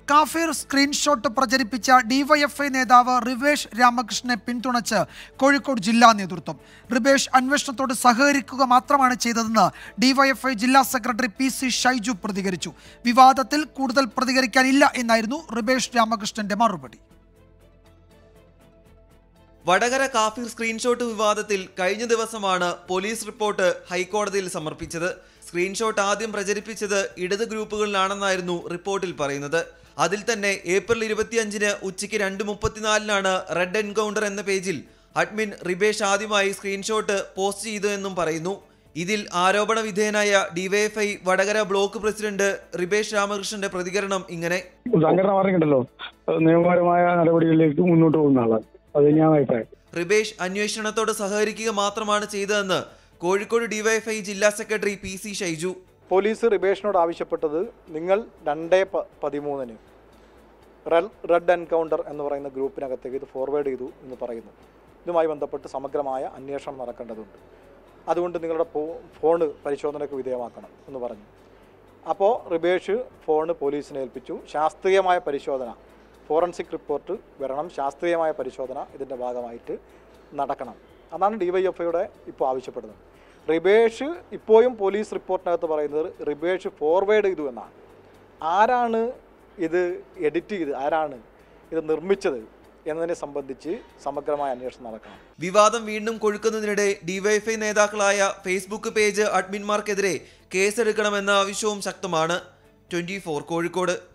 കാഫിർ സ്ക്രീൻഷോട്ട് പ്രചരിപ്പിച്ച ഡിവൈഎഫ്ഐ നേതാവ് റിവേഷ് രാമകൃഷ്ണനെ പിന്തുണച്ച് കോഴിക്കോട് ജില്ലാ നേതൃത്വം റിവേഷ് അന്വേഷണത്തോട് സഹകരിക്കുക മാത്രമാണ് ചെയ്തതെന്ന് ഡിവൈഎഫ്ഐ ജില്ലാ സെക്രട്ടറി പി സി ഷൈജു പ്രതികരിച്ചു വിവാദത്തിൽ കൂടുതൽ പ്രതികരിക്കാനില്ല എന്നായിരുന്നു റിവേഷ് രാമകൃഷ്ണന്റെ മറുപടി വടകര കാഫിർ സ്ക്രീൻഷോട്ട് വിവാദത്തിൽ കഴിഞ്ഞ ദിവസമാണ് പോലീസ് റിപ്പോർട്ട് ഹൈക്കോടതിയിൽ സമർപ്പിച്ചത് സ്ക്രീൻഷോട്ട് ആദ്യം പ്രചരിപ്പിച്ചത് ഇടത് ഗ്രൂപ്പുകളിലാണെന്നായിരുന്നു റിപ്പോർട്ടിൽ പറയുന്നത് അതിൽ തന്നെ ഏപ്രിൽ ഇരുപത്തിയഞ്ചിന് ഉച്ചയ്ക്ക് രണ്ട് മുപ്പത്തിനാലിനാണ് റെഡ് എൻകൗണ്ടർ എന്ന പേജിൽ അഡ്മിൻ റിബേഷ് ആദ്യമായി സ്ക്രീൻഷോട്ട് പോസ്റ്റ് ചെയ്തു എന്നും പറയുന്നു ഇതിൽ ആരോപണ വിധേയനായ DYFI Vadakara block president Ribesh രാമകൃഷ്ണന്റെ പ്രതികരണം ഇങ്ങനെ സംഘടന പറഞ്ഞിട്ടുണ്ടല്ലോ അത് നിയമപരമായ നടപടികളിലേക്ക് മുന്നോട്ട് പോകുന്ന ആളാണ് അത് ഞാൻ അഭിപ്രായം റിബേഷ് അന്വേഷണത്തോട് സഹകരിക്കുക മാത്രമാണ് ചെയ്തതെന്ന് കോഴിക്കോട് ഡിവൈഎഫ്ഐ ജില്ലാ secretary P C Shaiju police റിബേഷിനോട് ആവശ്യപ്പെട്ടത് നിങ്ങൾ രണ്ടേ പ പതിമൂന്നിന് റെൽ റെഡ് എൻകൗണ്ടർ എന്ന് പറയുന്ന ഗ്രൂപ്പിനകത്തേക്ക് ഇത് ഫോർവേഡ് ചെയ്തു എന്ന് പറയുന്നു ഇതുമായി ബന്ധപ്പെട്ട് സമഗ്രമായ അന്വേഷണം നടക്കേണ്ടതുണ്ട് അതുകൊണ്ട് നിങ്ങളുടെ ഫോ ഫോണ് പരിശോധനയ്ക്ക് വിധേയമാക്കണം എന്ന് പറഞ്ഞു അപ്പോൾ റിബേഷ് ഫോണ് പോലീസിനെ ഏൽപ്പിച്ചു ശാസ്ത്രീയമായ പരിശോധന ഫോറൻസിക് റിപ്പോർട്ട് വരണം ശാസ്ത്രീയമായ പരിശോധന ഇതിൻ്റെ ഭാഗമായിട്ട് നടക്കണം അതാണ് ഡിവൈഎഫ്ഐയുടെ ഇപ്പോൾ ആവശ്യപ്പെടുന്നത് റിബേഷ് ഇപ്പോഴും പോലീസ് റിപ്പോർട്ടിനകത്ത് പറയുന്നത് റിബേഷ് ഫോർവേഡ് ചെയ്തു എന്നാണ് ആരാണ് ഇത് എഡിറ്റ് ചെയ്ത് ആരാണ് ഇത് നിർമ്മിച്ചത് എന്നതിനെ സംബന്ധിച്ച് സമഗ്രമായ അന്വേഷണം നടക്കണം വിവാദം വീണ്ടും കൊഴുക്കുന്നതിനിടെ ഡിവൈഎഫ്ഐ നേതാക്കളായ ഫേസ്ബുക്ക് പേജ് അഡ്മിന്മാർക്കെതിരെ കേസെടുക്കണമെന്ന ആവശ്യവും ശക്തമാണ് ട്വന്റി കോഴിക്കോട്